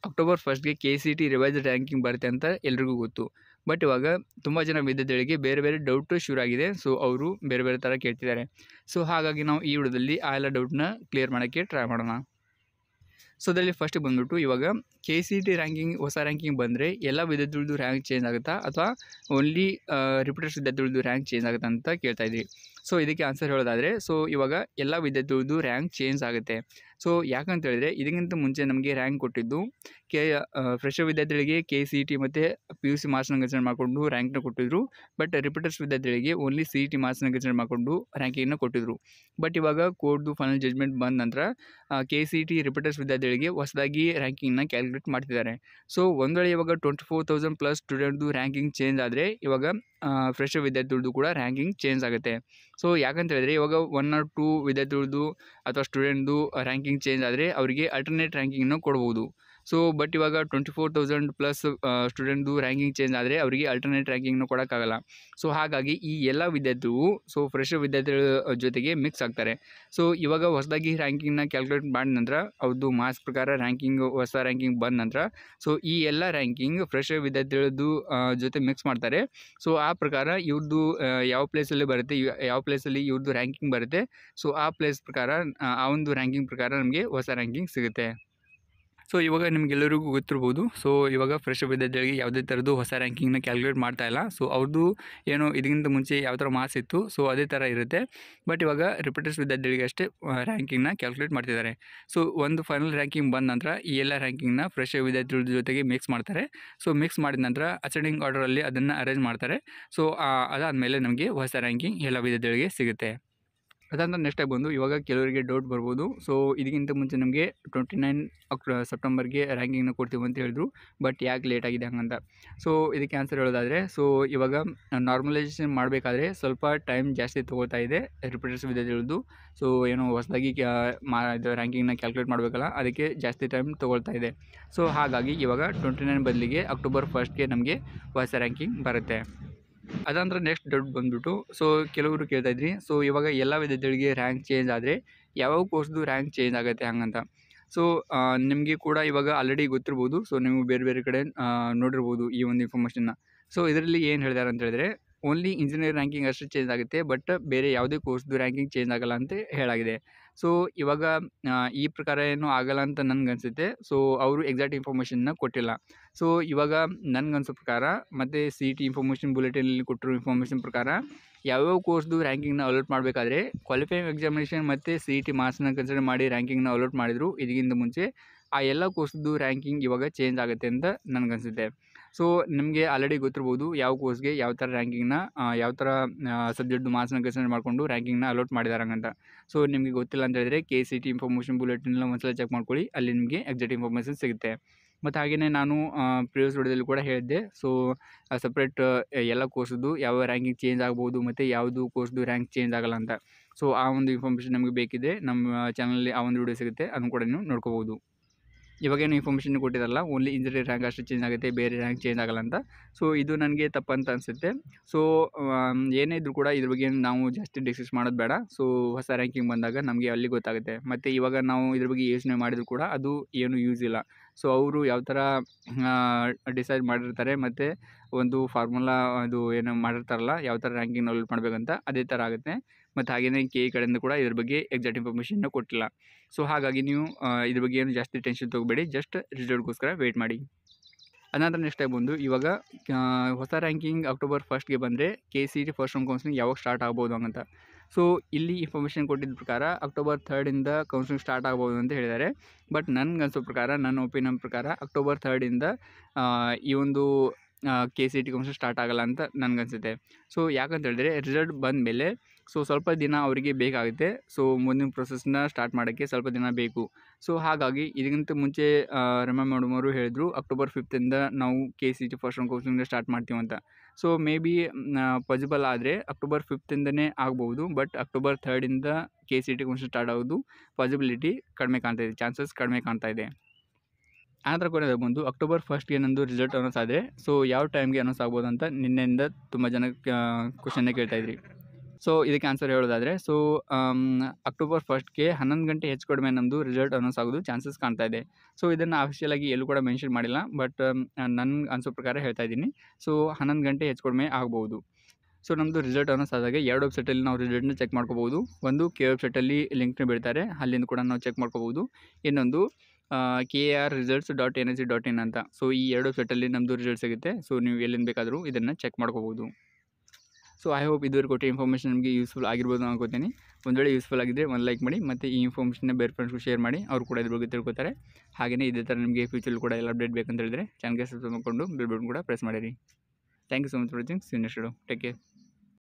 October ಫಸ್ಟ್ಗೆ K C T revise ranking ಬರುತ್ತೆ ಅಂತ ಎಲ್ರಿಗೂ ಗೊತ್ತು ಬಟ್ ಇವಾಗ ತುಂಬ ಜನ ವಿದ್ಯಾರ್ಥಿಗಳಿಗೆ ಬೇರೆ ಬೇರೆ ಡೌಟು ಶುರು ಆಗಿದೆ ಸೊ ಅವರು ಬೇರೆ ಬೇರೆ ಥರ ಕೇಳ್ತಿದ್ದಾರೆ ಸೊ ಹಾಗಾಗಿ ನಾವು ಈ ವಿಡಿಯೋದಲ್ಲಿ ಆ ಎಲ್ಲ ಡೌಟ್ನ ಕ್ಲಿಯರ್ ಮಾಡೋಕ್ಕೆ ಟ್ರೈ ಮಾಡೋಣ ಸೊ ಅದರಲ್ಲಿ ಫಸ್ಟ್ ಬಂದ್ಬಿಟ್ಟು ಇವಾಗ ಕೆ ಸಿ ಟಿ ರ್ಯಾಂಕಿಂಗ್ ಹೊಸ ರ್ಯಾಂಕಿಂಗ್ ಬಂದರೆ ಎಲ್ಲ ವಿದ್ಯಾರ್ಥಿಗಳದ್ದು ರ್ಯಾಂಕ್ ಚೇಂಜ್ ಆಗುತ್ತಾ ಅಥವಾ ಓನ್ಲಿ ರಿಪೀಟರ್ಸ್ ವಿದ್ಯಾರ್ಥಿಗಳದ್ದು ರ್ಯಾಂಕ್ ಚೇಂಜ್ ಆಗುತ್ತಾ ಅಂತ ಕೇಳ್ತಾ ಇದ್ರಿ ಸೊ ಇದಕ್ಕೆ ಆನ್ಸರ್ ಹೇಳೋದಾದರೆ ಸೊ ಇವಾಗ ಎಲ್ಲ ವಿದ್ಯಾರ್ಥಿಗಳದ್ದು ರ್ಯಾಂಕ್ ಚೇಂಜ್ ಆಗುತ್ತೆ ಸೊ ಯಾಕಂತ ಹೇಳಿದ್ರೆ ಇದಕ್ಕಿಂತ ಮುಂಚೆ ನಮಗೆ ರ್ಯಾಂಕ್ ಕೊಟ್ಟಿದ್ದು ಕೆ ಫ್ರೆಶರ್ ವಿದ್ಯಾರ್ಥಿಗಳಿಗೆ ಕೆ ಸಿ ಟಿ ಮತ್ತು ಪಿ ಯು ಸಿ ಮಾರ್ಕ್ಸ್ನ ಕನ್ಸಿಡರ್ ಮಾಡಿಕೊಂಡು ರ್ಯಾಂಕ್ನ ಕೊಟ್ಟಿದ್ರು ಬಟ್ ರಿಪೀಟರ್ಸ್ ವಿದ್ಯಾರ್ಥಿಗಳಿಗೆ ಓನ್ಲಿ ಸಿ ಇ ಟಿ ಮಾರ್ಕ್ಸ್ನ ಕನ್ಸಿಡರ್ ಮಾಡಿಕೊಂಡು ರ್ಯಾಂಕಿಂಗ್ನ ಕೊಟ್ಟಿದ್ರು ಬಟ್ ಇವಾಗ ಕೋರ್ಟ್ದು ಫೈನಲ್ ಜಜ್ಮೆಂಟ್ ಬಂದ ನಂತರ ಕೆ ಸಿ ಟಿ ರಿಪೀಟರ್ಸ್ ವಿದ್ಯಾರ್ಥಿಗಳಿಗೆ ಹೊಸದಾಗಿ ರ್ಯಾಂಕಿಂಗ್ನ ಕ್ಯಾಲ್ಕುಲೇಟ್ ಮಾಡ್ತಿದ್ದಾರೆ ಸೊ ಒಂದು ವೇಳೆ ಇವಾಗ ಟ್ವೆಂಟಿ ಫೋರ್ ತೌಸಂಡ್ ಪ್ಲಸ್ ಸ್ಟೂಡೆಂಟ್ದು ರ್ಯಾಂಕಿಂಗ್ ಚೇಂಜ್ ಆದರೆ ಇವಾಗ ಫ್ರೆಶರ್ ವಿದ್ಯಾರ್ಥಿಗಳದ್ದು ಕೂಡ ರ್ಯಾಂಕಿಂಗ್ ಚೇಂಜ್ ಆಗುತ್ತೆ ಸೊ ಯಾಕಂತ ಹೇಳಿದ್ರೆ ಇವಾಗ ಒನ್ ಆರ್ ಟೂ ವಿದ್ಯಾರ್ಥಿಗಳದ್ದು ಅಥವಾ ಸ್ಟೂಡೆಂಟ್ದು ರ್ಯಾಂಕಿಂಗ್ ಚೇಂಜ್ ಆದರೆ ಅವರಿಗೆ ಅಲ್ಟರ್ನೇಟ್ ರ್ಯಾಂಕಿಂಗ್ನ ಕೊಡ್ಬೋದು ಸೊ ಬಟ್ ಇವಾಗ ಟ್ವೆಂಟಿ ಫೋರ್ ತೌಸಂಡ್ ಪ್ಲಸ್ ಸ್ಟೂಡೆಂಟ್ದು ರ್ಯಾಂಕಿಂಗ್ ಚೇಂಜ್ ಆದರೆ ಅವರಿಗೆ ಅಲ್ಟರ್ನೇಟ್ ರ್ಯಾಂಕಿಂಗ್ನ ಕೊಡೋಕ್ಕಾಗಲ್ಲ ಸೊ ಹಾಗಾಗಿ ಈ ಎಲ್ಲ ವಿದ್ಯಾರ್ಥಿಗಳು ಸೊ ಫ್ರೆಶರ್ ವಿದ್ಯಾರ್ಥಿಗಳ ಜೊತೆಗೆ ಮಿಕ್ಸ್ ಆಗ್ತಾರೆ ಸೊ ಇವಾಗ ಹೊಸದಾಗಿ ರ್ಯಾಂಕಿಂಗ್ನ ಕ್ಯಾಲ್ಕುಲೇಟ್ ಮಾಡಿದ ನಂತರ ಅವ್ರದ್ದು ಮಾರ್ಕ್ಸ್ ಪ್ರಕಾರ ರ್ಯಾಂಕಿಂಗ್ ಹೊಸ ರ್ಯಾಂಕಿಂಗ್ ಬಂದ ನಂತರ ಸೊ ಈ ಎಲ್ಲ ರ್ಯಾಂಕಿಂಗ್ ಫ್ರೆಶರ್ ವಿದ್ಯಾರ್ಥಿಗಳದ್ದು ಆ, ಜೊತೆ ಮಿಕ್ಸ್ ಮಾಡ್ತಾರೆ ಸೊ ಆ ಪ್ರಕಾರ ಇವ್ರದ್ದು ಆ, ಯಾವ ಪ್ಲೇಸಲ್ಲಿ ಬರುತ್ತೆ ಇವ್- ಯಾವ ಪ್ಲೇಸಲ್ಲಿ ಇವ್ರದ್ದು ರ್ಯಾಂಕಿಂಗ್ ಬರುತ್ತೆ ಸೊ ಆ ಪ್ಲೇಸ್ ಪ್ರಕಾರ ಆ ಆ ಒಂದು ರ್ಯಾಂಕಿಂಗ್ ಪ್ರಕಾರ ನಮಗೆ ಹೊಸ ರ್ಯಾಂಕಿಂಗ್ ಸಿಗುತ್ತೆ ಸೊ ಇವಾಗ ನಿಮಗೆಲ್ಲರಿಗೂ ಗೊತ್ತಿರ್ಬೋದು ಸೊ ಇವಾಗ ಫ್ರೆಶ್ ವಿದ್ಯಾರ್ಥಿಗಳಿಗೆ ಯಾವುದೇ ಥರದ್ದು ಹೊಸ ರ್ಯಾಂಕಿಂಗ್ನ ಕ್ಯಾಲ್ಕುಲೇಟ್ ಮಾಡ್ತಾ ಇಲ್ಲ ಸೊ ಅವ್ರದ್ದು ಏನು ಇದಕ್ಕಿಂತ ಮುಂಚೆ ಯಾವ ಥರ ಮಾರ್ಕ್ಸ್ ಇತ್ತು ಸೊ ಅದೇ ಥರ ಇರುತ್ತೆ ಬಟ್ ಇವಾಗ ರಿಪೀಟರ್ಸ್ ವಿದ್ಯಾರ್ಥಿಗಳಿಗೆ ಅಷ್ಟೇ ರ್ಯಾಂಕಿಂಗ್ನ ಕ್ಯಾಲ್ಕುಲೇಟ್ ಮಾಡ್ತಿದ್ದಾರೆ ಸೊ ಒಂದು ಫೈನಲ್ ರ್ಯಾಂಕಿಂಗ್ ಬಂದ ನಂತರ ಈ ಎಲ್ಲ ರ್ಯಾಂಕಿಂಗ್ನ ಫ್ರೆಶ್ ವಿದ್ಯಾರ್ಥಿಗಳ ಜೊತೆಗೆ ಮಿಕ್ಸ್ ಮಾಡ್ತಾರೆ ಸೊ ಮಿಕ್ಸ್ ಮಾಡಿದ ನಂತರ ಅಸೆಂಡಿಂಗ್ ಆರ್ಡರಲ್ಲಿ ಅದನ್ನು ಅರೇಂಜ್ ಮಾಡ್ತಾರೆ ಸೊ ಅದಾದಮೇಲೆ ನಮಗೆ ಹೊಸ ರ್ಯಾಂಕಿಂಗ್ ಎಲ್ಲ ವಿದ್ಯಾರ್ಥಿಗಳಿಗೆ ಸಿಗುತ್ತೆ ಅದಾದ ನೆಕ್ಸ್ಟ್ ಆಗಿ ಬಂದು ಇವಾಗ ಕೆಲವರಿಗೆ ಡೌಟ್ ಬರ್ಬೋದು ಸೊ ಇದಕ್ಕಿಂತ ಮುಂಚೆ ನಮಗೆ ಟ್ವೆಂಟಿ ನೈನ್ ಅಕ್ಟೋ ಸೆಪ್ಟೆಂಬರ್ಗೆ ರ್ಯಾಂಕಿಂಗ್ನ ಕೊಡ್ತೀವಿ ಅಂತ ಹೇಳಿದ್ರು ಬಟ್ ಯಾಕೆ ಲೇಟ್ ಆಗಿದೆ ಹಂಗಂತ ಸೊ ಇದಕ್ಕೆ ಆನ್ಸರ್ ಹೇಳೋದಾದರೆ ಸೊ ಇವಾಗ ನಾರ್ಮಲೈಸೇಷನ್ ಮಾಡಬೇಕಾದ್ರೆ ಸ್ವಲ್ಪ ಟೈಮ್ ಜಾಸ್ತಿ ತೊಗೊಳ್ತಾ ಇದೆ ರಿಪೀಟರ್ಸ್ ವಿದ್ಯಾರ್ಥಿಗಳದ್ದು ಸೊ ಏನು ಹೊಸದಾಗಿ ಮಾ ಇದು ರ್ಯಾಂಕಿಂಗ್ನ ಕ್ಯಾಲ್ಕುಲೇಟ್ ಮಾಡಬೇಕಲ್ಲ ಅದಕ್ಕೆ ಜಾಸ್ತಿ ಟೈಮ್ ತೊಗೊಳ್ತಾ ಇದೆ ಸೊ ಹಾಗಾಗಿ ಇವಾಗ ಟ್ವೆಂಟಿ ನೈನ್ ಬದಲಿಗೆ ಅಕ್ಟೋಬರ್ ಫಸ್ಟ್ಗೆ ನಮಗೆ ಹೊಸ ರ್ಯಾಂಕಿಂಗ್ ಬರುತ್ತೆ ಅದಂದ್ರೆ ನೆಕ್ಸ್ಟ್ ಡೌಟ್ ಬಂದ್ಬಿಟ್ಟು ಸೊ ಕೆಲವರು ಕೇಳ್ತಾ ಇದ್ರಿ ಸೊ ಇವಾಗ ಎಲ್ಲ ವಿದ್ಯಾರ್ಥಿಗಳಿಗೆ ರ್ಯಾಂಕ್ ಚೇಂಜ್ ಆದರೆ ಯಾವ್ಯಾವ ಕೋರ್ಸ್ದು ರ್ಯಾಂಕ್ ಚೇಂಜ್ ಆಗುತ್ತೆ ಹಂಗಂತ ಸೊ ನಿಮಗೆ ಕೂಡ ಇವಾಗ ಆಲ್ರೆಡಿ ಗೊತ್ತಿರ್ಬೋದು ಸೊ ನೀವು ಬೇರೆ ಬೇರೆ ಕಡೆ ಆ, ನೋಡಿರ್ಬೋದು ಈ ಒಂದು ಇನ್ಫಾರ್ಮೇಷನ್ನ ಸೊ ಇದರಲ್ಲಿ ಏನು ಹೇಳಿದ್ದಾರೆ ಅಂತ ಹೇಳಿದ್ರೆ ಓನ್ಲಿ ಇಂಜಿನಿಯರ್ ರ್ಯಾಂಕಿಂಗ್ ಅಷ್ಟೇ ಚೇಂಜ್ ಆಗುತ್ತೆ ಬಟ್ ಬೇರೆ ಯಾವುದೇ ಕೋರ್ಸ್ದು ರ್ಯಾಂಕಿಂಗ್ ಚೇಂಜ್ ಆಗಲ್ಲ ಅಂತ ಹೇಳಾಗಿದೆ ಸೊ ಇವಾಗ ಆ, ಈ ಪ್ರಕಾರ ಏನು ಆಗಲ್ಲ ಅಂತ ನನಗೆ ಅನಿಸುತ್ತೆ ಸೊ ಅವರು ಎಕ್ಸಾಕ್ಟ್ ಇನ್ಫಾರ್ಮೇಷನ್ನ ಕೊಟ್ಟಿಲ್ಲ ಸೊ ಇವಾಗ ನನಗನ್ಸೋ ಪ್ರಕಾರ ಮತ್ತು ಸಿ ಟಿ ಇನ್ಫಾರ್ಮೇಷನ್ ಬುಲೆಟಿನಲ್ಲಿ ಕೊಟ್ಟಿರೋ ಇನ್ಫಾರ್ಮೇಷನ್ ಪ್ರಕಾರ ಯಾವ್ಯಾವ ಕೋರ್ಸ್ದು ರ್ಯಾಂಕಿಂಗ್ನ ಅಲೋಟ್ ಮಾಡಬೇಕಾದ್ರೆ ಕ್ವಾಲಿಫೈಯಿಂಗ್ ಎಕ್ಸಾಮಿನೇಷನ್ ಮತ್ತು ಸಿ ಟಿ ಮಾರ್ಕ್ಸ್ನ ಕನ್ಸಿಡರ್ ಮಾಡಿ ರ್ಯಾಂಕಿಂಗ್ನ ಅಲೋಟ್ ಮಾಡಿದ್ರು ಇದಕ್ಕಿಂತ ಮುಂಚೆ ಆ ಎಲ್ಲ ಕೋರ್ಸ್ದು ರ್ಯಾಂಕಿಂಗ್ ಇವಾಗ ಚೇಂಜ್ ಆಗುತ್ತೆ ಅಂತ ನನಗನ್ಸುತ್ತೆ ಸೊ ನಿಮಗೆ ಆಲ್ರೆಡಿ ಗೊತ್ತಿರ್ಬೋದು ಯಾವ ಕೋರ್ಸ್ಗೆ ಯಾವ ಥರ ರ್ಯಾಂಕಿಂಗ್ನ ಯಾವ ಥರ ಸಬ್ಜೆಕ್ಟ್ದು ಮಾರ್ಕ್ಸ್ನ ಕನ್ಸಿಡರ್ ಮಾಡಿಕೊಂಡು ರ್ಯಾಂಕಿಂಗ್ನ ಅಲೋಟ್ ಮಾಡಿದ್ದಾರೆ ಅಂತ ಸೊ ನಿಮಗೆ ಗೊತ್ತಿಲ್ಲ ಅಂತ ಹೇಳಿದ್ರೆ ಕೆ ಸಿ ಟಿ ಇನ್ಫಾರ್ಮೇಷನ್ ಬುಲೆಟಿನ್ನೆಲ್ಲ ಒಂದ್ಸಲ ಚೆಕ್ ಮಾಡ್ಕೊಳ್ಳಿ ಅಲ್ಲಿ ನಿಮಗೆ ಎಕ್ಸಾಕ್ಟ್ ಇನ್ಫಾರ್ಮೇಷನ್ ಸಿಗುತ್ತೆ ಮತ್ತು ಹಾಗೆಯೇ ನಾನು ಪ್ರಿವಿಯಸ್ ವಿಡಿಯೋದಲ್ಲಿ ಕೂಡ ಹೇಳಿದ್ದೆ ಸೊ ಸಪ್ರೇಟ್ ಎಲ್ಲ ಕೋರ್ಸ್ದು ಯಾವ ರ್ಯಾಂಕಿಂಗ್ ಚೇಂಜ್ ಆಗ್ಬೋದು ಮತ್ತು ಯಾವುದು ಕೋರ್ಸ್ದು ರ್ಯಾಂಕ್ ಚೇಂಜ್ ಆಗಲ್ಲ ಅಂತ ಸೊ ಆ ಒಂದು ಇನ್ಫಾರ್ಮೇಷನ್ ನಮಗೆ ಬೇಕಿದೆ ನಮ್ಮ ಚಾನಲಲ್ಲಿ ಆ ಒಂದು ವಿಡಿಯೋ ಸಿಗುತ್ತೆ ಅದನ್ನು ಕೂಡ ನೀವು ನೋಡ್ಕೋಬೋದು ಇವಾಗೇನು ಇನ್ಫಾರ್ಮೇಷನ್ ಕೊಟ್ಟಿರಲ್ಲ ಓನ್ಲಿ ಇಂಜಿನಿಯರ್ ರ್ಯಾಂಕ್ ಅಷ್ಟೇ ಚೇಂಜ್ ಆಗುತ್ತೆ ಬೇರೆ ರ್ಯಾಂಕ್ ಚೇಂಜ್ ಆಗಲ್ಲ ಅಂತ ಸೊ ಇದು ನನಗೆ ತಪ್ಪಂತ ಅನಿಸುತ್ತೆ ಸೊ ಏನೇ ಇದ್ರೂ ಕೂಡ ಇದ್ರ ಬಗ್ಗೆ ನಾವು ಜಾಸ್ತಿ ಡಿಸ್ಕಸ್ ಮಾಡೋದು ಬೇಡ ಸೊ ಹೊಸ ರ್ಯಾಂಕಿಂಗ್ ಬಂದಾಗ ನಮಗೆ ಅಲ್ಲಿ ಗೊತ್ತಾಗುತ್ತೆ ಮತ್ತು ಇವಾಗ ನಾವು ಇದ್ರ ಬಗ್ಗೆ ಯೋಚನೆ ಮಾಡಿದ್ರು ಕೂಡ ಅದು ಏನು ಯೂಸ್ ಇಲ್ಲ ಸೊ ಅವರು ಯಾವ ಥರ ಡಿಸೈಡ್ ಮಾಡಿರ್ತಾರೆ ಮತ್ತು ಒಂದು ಫಾರ್ಮುಲಾ ಅದು ಏನು ಮಾಡಿರ್ತಾರಲ್ಲ ಯಾವ ಥರ ರ್ಯಾಂಕಿಂಗ್ ಅಲೋಟ್ ಮಾಡಬೇಕಂತ ಅದೇ ಥರ ಆಗುತ್ತೆ ಮತ್ತು ಹಾಗೆಯೇ ಕೆ ಇ ಕಡೆಯಿಂದ ಕೂಡ ಇದ್ರ ಬಗ್ಗೆ ಎಕ್ಸಾಕ್ಟ್ ಇನ್ಫಾರ್ಮೇಷನ್ನ ಕೊಟ್ಟಿಲ್ಲ ಸೊ ಹಾಗಾಗಿ ನೀವು ಆ, ಇದ್ರ ಬಗ್ಗೆ ಏನು ಜಾಸ್ತಿ ಟೆನ್ಷನ್ ತೊಗೋಬೇಡಿ ಜಸ್ಟ್ ರಿಸಲ್ಟ್ಗೋಸ್ಕರ ವೆಯ್ಟ್ ಮಾಡಿ ಅನಂತರ ನೆಕ್ಸ್ಟ್ ಆಗಿ ಬಂದು ಇವಾಗ ಆ, ಹೊಸ ರ್ಯಾಂಕಿಂಗ್ ಅಕ್ಟೋಬರ್ ಫಸ್ಟ್ಗೆ ಬಂದರೆ K C T first round counselling ಯಾವಾಗ ಸ್ಟಾರ್ಟ್ ಆಗ್ಬೋದು ಅಂತ ಸೊ ಇಲ್ಲಿ ಇನ್ಫಾರ್ಮೇಷನ್ ಕೊಟ್ಟಿದ್ದ ಪ್ರಕಾರ ಅಕ್ಟೋಬರ್ ಥರ್ಡಿಂದ ಕೌನ್ಸಿಲಿಂಗ್ ಸ್ಟಾರ್ಟ್ ಆಗ್ಬೋದು ಅಂತ ಹೇಳಿದ್ದಾರೆ ಬಟ್ ನನಗೆ ಅನಿಸೋ ಪ್ರಕಾರ ನನ್ನ ಒಪಿನಿಯನ್ ಪ್ರಕಾರ ಅಕ್ಟೋಬರ್ ಥರ್ಡಿಂದ ಈ ಒಂದು K C T counselling start ಆಗಲ್ಲ ಅಂತ ನನಗನ್ಸುತ್ತೆ ಸೊ ಯಾಕಂತ ಹೇಳಿದ್ರೆ ರಿಸಲ್ಟ್ ಬಂದ ಮೇಲೆ ಸೊ ಸ್ವಲ್ಪ ದಿನ ಅವರಿಗೆ ಬೇಕಾಗುತ್ತೆ ಸೊ ಮುಂದಿನ ಪ್ರೊಸೆಸ್ನ ಸ್ಟಾರ್ಟ್ ಮಾಡೋಕ್ಕೆ ಸ್ವಲ್ಪ ದಿನ ಬೇಕು ಸೊ ಹಾಗಾಗಿ ಇದಕ್ಕಿಂತ ಮುಂಚೆ ಆ, ರಮ್ಯಾ ಮೇಡಮ್ ಅವರು ಹೇಳಿದರು ಅಕ್ಟೋಬರ್ ಫಿಫ್ತಿಂದ ನಾವು K C T first round counselling start ಮಾಡ್ತೀವಿ ಅಂತ ಸೊ ಮೇ ಬಿ ಪಾಸಿಬಲ್ ಆದರೆ ಅಕ್ಟೋಬರ್ ಫಿಫ್ತಿಂದನೇ ಆಗ್ಬೋದು ಬಟ್ ಅಕ್ಟೋಬರ್ ಥರ್ಡಿಂದ K C T counselling start ಆಗೋದು ಪಾಸಿಬಿಲಿಟಿ ಕಡಿಮೆ ಕಾಣ್ತಾ ಇದೆ ಚಾನ್ಸಸ್ ಕಡಿಮೆ ಕಾಣ್ತಾ ಇದೆ ಆನಂತರ ಕೊನೆಯದಾಗಿ ಬಂದು ಅಕ್ಟೋಬರ್ ಫಸ್ಟ್ಗೆ ನಂದು ರಿಸಲ್ಟ್ ಅನೌನ್ಸ್ ಆದರೆ ಸೊ ಯಾವ ಟೈಮ್ಗೆ ಅನೌನ್ಸ್ ಆಗ್ಬೋದು ಅಂತ ನಿನ್ನೆಯಿಂದ ತುಂಬ ಜನ ಕ್ವಶನ್ನ ಕೇಳ್ತಾ ಇದ್ರಿ ಸೊ ಇದಕ್ಕೆ ಆನ್ಸರ್ ಹೇಳೋದಾದರೆ ಸೊ ಅಕ್ಟೋಬರ್ ಫಸ್ಟ್ಗೆ ಹನ್ನೊಂದು ಗಂಟೆ ಹೆಚ್ಚು ಕಡಿಮೆ ನಮ್ಮದು ರಿಸಲ್ಟ್ ಅನೌನ್ಸ್ ಆಗೋದು ಚಾನ್ಸಸ್ ಕಾಣ್ತಾ ಇದೆ ಸೊ ಇದನ್ನು ಅಫಿಷಿಯಲಾಗಿ ಎಲ್ಲೂ ಕೂಡ ಮೆನ್ಷನ್ ಮಾಡಿಲ್ಲ ಬಟ್ ನನ್ಗೆ ಅನಿಸೋ ಪ್ರಕಾರ ಹೇಳ್ತಾ ಇದ್ದೀನಿ ಸೊ ಹನ್ನೊಂದು ಗಂಟೆ ಹೆಚ್ಚು ಕಡಿಮೆ ಆಗ್ಬೋದು ಸೊ ನಮ್ಮದು ರಿಸಲ್ಟ್ ಅನೌನ್ಸ್ ಆದಾಗ ಎರಡು ವೆಬ್ಸೈಟಲ್ಲಿ ನಾವು ರಿಸಲ್ಟ್ನ ಚೆಕ್ ಮಾಡ್ಕೋಬೋದು ಒಂದು ಕೆ ವೆಬ್ಸೈಟಲ್ಲಿ ಲಿಂಕ್ನ ಬಿಡ್ತಾರೆ ಅಲ್ಲಿಂದ ಕೂಡ ನಾವು ಚೆಕ್ ಮಾಡ್ಕೋಬೋದು ಇನ್ನೊಂದು K R results dot N S C dot in ಅಂತ ಸೊ ಈ ಎರಡು ವೆಬ್ಸೈಟಲ್ಲಿ ನಮ್ಮದು ರಿಸಲ್ಟ್ ಸಿಗುತ್ತೆ ಸೊ ನೀವು ಎಲ್ಲಿಂದ ಬೇಕಾದರೂ ಇದನ್ನು ಚೆಕ್ ಮಾಡ್ಕೋಬೋದು ಸೊ ಐ ಹೋಪ್ ಇದುವರೆಗೆ ಕೊಟ್ಟ ಇನ್ಫಾರ್ಮೇಷನ್ ನಿಮಗೆ ಯೂಸ್ಫುಲ್ ಆಗಿರ್ಬೋದು ಅನ್ಕೋತೀನಿ ಒಂದು ವೇಳೆ ಯೂಸ್ಫುಲ್ ಆಗಿದ್ದರೆ ಒಂದು ಲೈಕ್ ಮಾಡಿ ಮತ್ತು ಈ ಇನ್ಫಾರ್ಮೇಷನ್ನ ಬೇರೆ ಫ್ರೆಂಡ್ಸ್ಗೂ ಶೇರ್ ಮಾಡಿ ಅವ್ರು ಕೂಡ ಇದ್ರ ಬಗ್ಗೆ ತಿಳ್ಕೊತಾರೆ ಹಾಗೆಯೇ ಇದೇ ಥರ ನಿಮಗೆ ಫ್ಯೂಚರ್ ಕೂಡ ಎಲ್ಲ ಅಪ್ಡೇಟ್ ಬೇಕಂತ ಹೇಳಿದ್ರೆ ಚಾನಲ್ಗೆ ಸಬ್ಸ್ಕ್ರೈಬ್ ಮಾಡಿಕೊಂಡು ಬೆಲ್ ಬಟನ್ ಕೂಡ ಪ್ರೆಸ್ ಮಾಡಿರಿ thank you so much for watching seen next take care